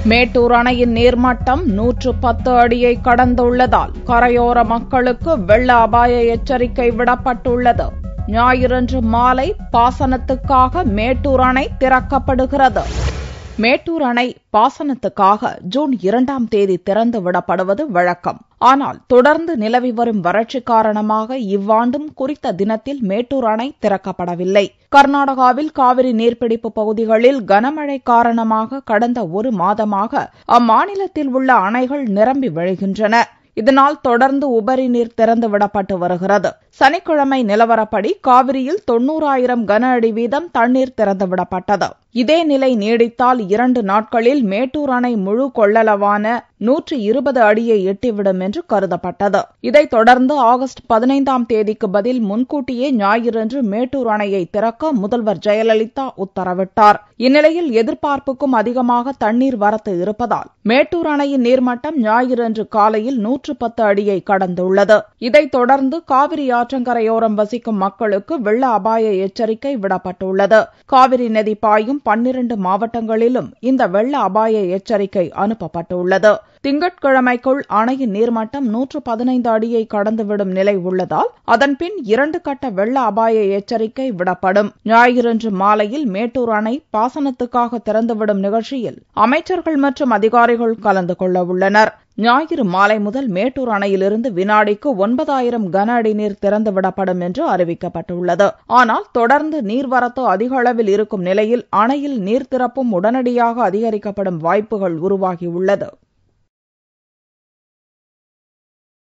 மேட்டூர் அணையின் நீர்மட்டம் நூற்று பத்து அடியை கடந்துள்ளதால் கரையோர மக்களுக்கு வெள்ள அபாய எச்சரிக்கை விடப்பட்டுள்ளது ஞாயிறன்று மாலை பாசனத்துக்காக மேட்டூர் அணை திறக்கப்படுகிறது மேட்டூர் அணை பாசனத்துக்காக ஜூன் இரண்டாம் தேதி திறந்து விடப்படுவது வழக்கம் ஆனால் தொடர்ந்து நிலவி வரும் வறட்சி காரணமாக இவ்வாண்டும் குறித்த தினத்தில் மேட்டூர் அணை திறக்கப்படவில்லை கர்நாடகாவில் காவிரி நீர்பிடிப்பு பகுதிகளில் கனமழை காரணமாக கடந்த ஒரு மாதமாக அம்மாநிலத்தில் உள்ள அணைகள் நிரம்பி வழிகின்றன இதனால் தொடர்ந்து உபரி நீர் திறந்து விடப்பட்டு வருகிறது சனிக்கிழமை நிலவரப்படி காவிரியில் தொன்னூறாயிரம் கன அடி வீதம் தண்ணீர் திறந்துவிடப்பட்டது இதே நிலை நீடித்தால் இரண்டு நாட்களில் மேட்டூர் அணை முழு கொள்ளளவான நூற்று இருபது அடியை எட்டிவிடும் என்று கருதப்பட்டது இதைத் தொடர்ந்து ஆகஸ்ட் பதினைந்தாம் தேதிக்கு பதில் முன்கூட்டியே ஞாயிறன்று மேட்டூர் அணையை திறக்க முதல்வர் ஜெயலலிதா உத்தரவிட்டார் இந்நிலையில் எதிர்பார்ப்புக்கும் அதிகமாக தண்ணீர் வரத்து இருப்பதால் மேட்டூர் அணையின் நீர்மட்டம் ஞாயிறன்று காலையில் நூற்று பத்து அடியை கடந்துள்ளது இதைத் தொடர்ந்து காவிரி ஆற்றங்கரையோரம் வசிக்கும் மக்களுக்கு வெள்ள அபாய எச்சரிக்கை விடப்பட்டுள்ளது காவிரி நதி பாயும் பன்னிரண்டு மாவட்டங்களிலும் இந்த வெள்ள அபாய எச்சரிக்கை அனுப்பப்பட்டுள்ளது திங்கட்கிழமைக்குள் அணையின் நீர்மட்டம் நூற்று பதினைந்து அடியை கடந்துவிடும் நிலை உள்ளதால் அதன்பின் இரண்டு கட்ட வெள்ள அபாய எச்சரிக்கை விடப்படும் ஞாயிறன்று மாலையில் மேட்டூர் அணை பாசனத்துக்காக திறந்துவிடும் நிகழ்ச்சியில் அமைச்சர்கள் மற்றும் அதிகாரிகள் கலந்து கொள்ள உள்ளனர் ஞாயிறு மாலை முதல் மேட்டூர் அணையிலிருந்து வினாடிக்கு ஒன்பதாயிரம் கன அடி நீர் திறந்து விடப்படும் என்று அறிவிக்கப்பட்டுள்ளது ஆனால் தொடர்ந்து நீர்வரத்து அதிக அளவில் இருக்கும் நிலையில் அணையில் நீர் திறப்பும் உடனடியாக அதிகரிக்கப்படும் வாய்ப்புகள் உருவாகியுள்ளது